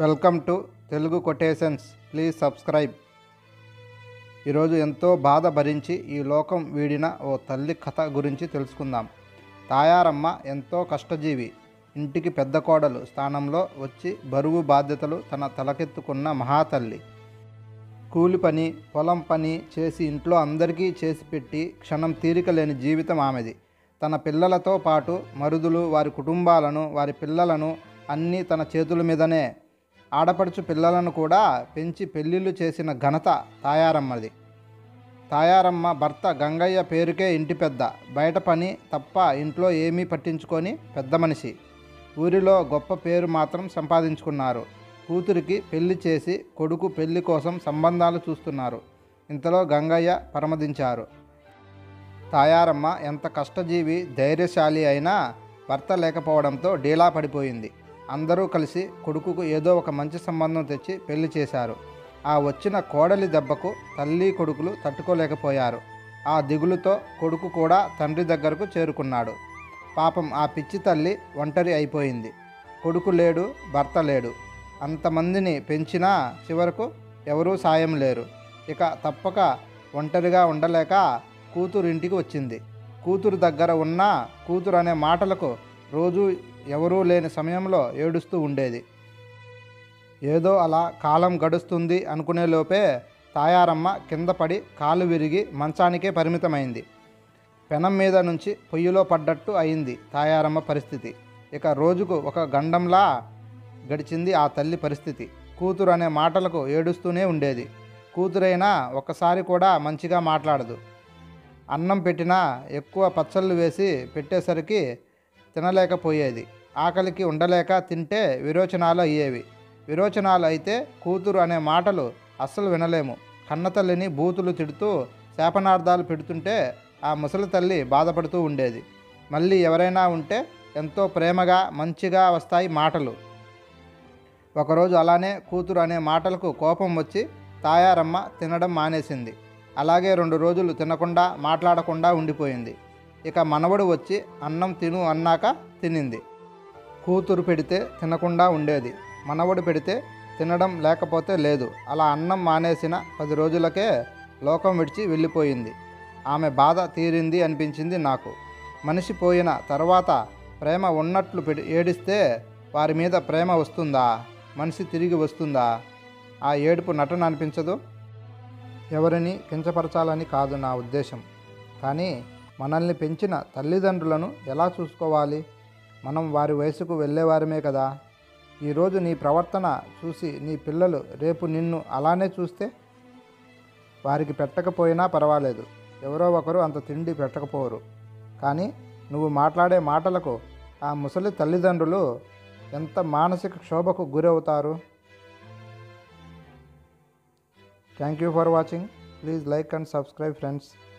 welcome to Telugu quotations please subscribe ఈరోజు ఎంతో బాధ భరించి ఈ లోకం వీడిన ఓ తల్లి కథ గురించి తెలుసుకుందాం తాయారమ్మ ఎంతో కష్టజీవి ఇంటికి పెద్ద కోడలు స్థానంలో వచ్చి బరువు బాధ్యతలు తన తలకెత్తుకున్న మహాతల్లి కూలి పని పొలం పని చేసి ఇంట్లో అందరికీ చేసి పెట్టి క్షణం తీరిక లేని జీవితం ఆమెది తన పిల్లలతో పాటు మరుదులు వారి కుటుంబాలను వారి పిల్లలను అన్నీ తన చేతుల మీదనే ఆడపడుచు పిల్లలను కూడా పెంచి పెళ్ళిళ్ళు చేసిన ఘనత తాయారమ్మది తాయారమ్మ భర్త గంగయ్య పేరుకే ఇంటి పెద్ద బయట పని తప్ప ఇంట్లో ఏమీ పట్టించుకొని పెద్ద మనిషి ఊరిలో గొప్ప పేరు మాత్రం సంపాదించుకున్నారు కూతురికి పెళ్లి చేసి కొడుకు పెళ్లి కోసం సంబంధాలు చూస్తున్నారు ఇంతలో గంగయ్య పరమదించారు తాయారమ్మ ఎంత కష్టజీవి ధైర్యశాలి అయినా భర్త లేకపోవడంతో డీలా పడిపోయింది అందరూ కలిసి కొడుకుకు ఏదో ఒక మంచి సంబంధం తెచ్చి పెళ్లి చేశారు ఆ వచ్చిన కోడలి దెబ్బకు తల్లి కొడుకులు తట్టుకోలేకపోయారు ఆ దిగులుతో కొడుకు కూడా తండ్రి దగ్గరకు చేరుకున్నాడు పాపం ఆ పిచ్చి తల్లి ఒంటరి అయిపోయింది కొడుకు లేడు భర్త లేడు అంతమందిని పెంచినా చివరకు ఎవరూ సాయం లేరు ఇక తప్పక ఒంటరిగా ఉండలేక కూతురు ఇంటికి వచ్చింది కూతురు దగ్గర ఉన్న కూతురు అనే మాటలకు రోజు ఎవరూ లేని సమయంలో ఏడుస్తూ ఉండేది ఏదో అలా కాలం గడుస్తుంది అనుకునే లోపే తాయారమ్మ కింద పడి కాలు విరిగి మంచానికే పరిమితమైంది పెనం మీద నుంచి పొయ్యిలో పడ్డట్టు అయింది తాయారమ్మ పరిస్థితి ఇక రోజుకు ఒక గండంలా గడిచింది ఆ తల్లి పరిస్థితి కూతురు అనే మాటలకు ఏడుస్తూనే ఉండేది కూతురైనా ఒక్కసారి కూడా మంచిగా మాట్లాడదు అన్నం పెట్టినా ఎక్కువ పచ్చళ్ళు వేసి పెట్టేసరికి తినలేకపోయేది ఆకలికి ఉండలేక తింటే విరోచనాలు అయ్యేవి విరోచనాలు అయితే కూతురు అనే మాటలు అస్సలు వినలేము కన్నతల్లిని బూతులు తిడుతూ శాపనార్థాలు పెడుతుంటే ఆ ముసలి తల్లి బాధపడుతూ ఉండేది మళ్ళీ ఎవరైనా ఉంటే ఎంతో ప్రేమగా మంచిగా వస్తాయి మాటలు ఒకరోజు అలానే కూతురు అనే మాటలకు కోపం వచ్చి తాయారమ్మ తినడం మానేసింది అలాగే రెండు రోజులు తినకుండా మాట్లాడకుండా ఉండిపోయింది ఇక మనవడు వచ్చి అన్నం తిను అన్నాక తినింది కూతురు పెడితే తినకుండా ఉండేది మనవడు పెడితే తినడం లేకపోతే లేదు అలా అన్నం మానేసిన పది రోజులకే లోకం విడిచి వెళ్ళిపోయింది ఆమె బాధ తీరింది అనిపించింది నాకు మనిషి పోయిన తర్వాత ప్రేమ ఉన్నట్లు పెడి ఏడిస్తే వారి మీద ప్రేమ వస్తుందా మనిషి తిరిగి వస్తుందా ఆ ఏడుపు నటన అనిపించదు ఎవరిని కించపరచాలని కాదు నా ఉద్దేశం కానీ మనల్ని పెంచిన తల్లిదండ్రులను ఎలా చూసుకోవాలి మనం వారి వయసుకు వెళ్ళేవారమే కదా ఈరోజు నీ ప్రవర్తన చూసి నీ పిల్లలు రేపు నిన్ను అలానే చూస్తే వారికి పెట్టకపోయినా పర్వాలేదు ఎవరో ఒకరు అంత తిండి పెట్టకపోరు కానీ నువ్వు మాట్లాడే మాటలకు ఆ ముసలి తల్లిదండ్రులు ఎంత మానసిక క్షోభకు గురవుతారు thank you for watching please like and subscribe friends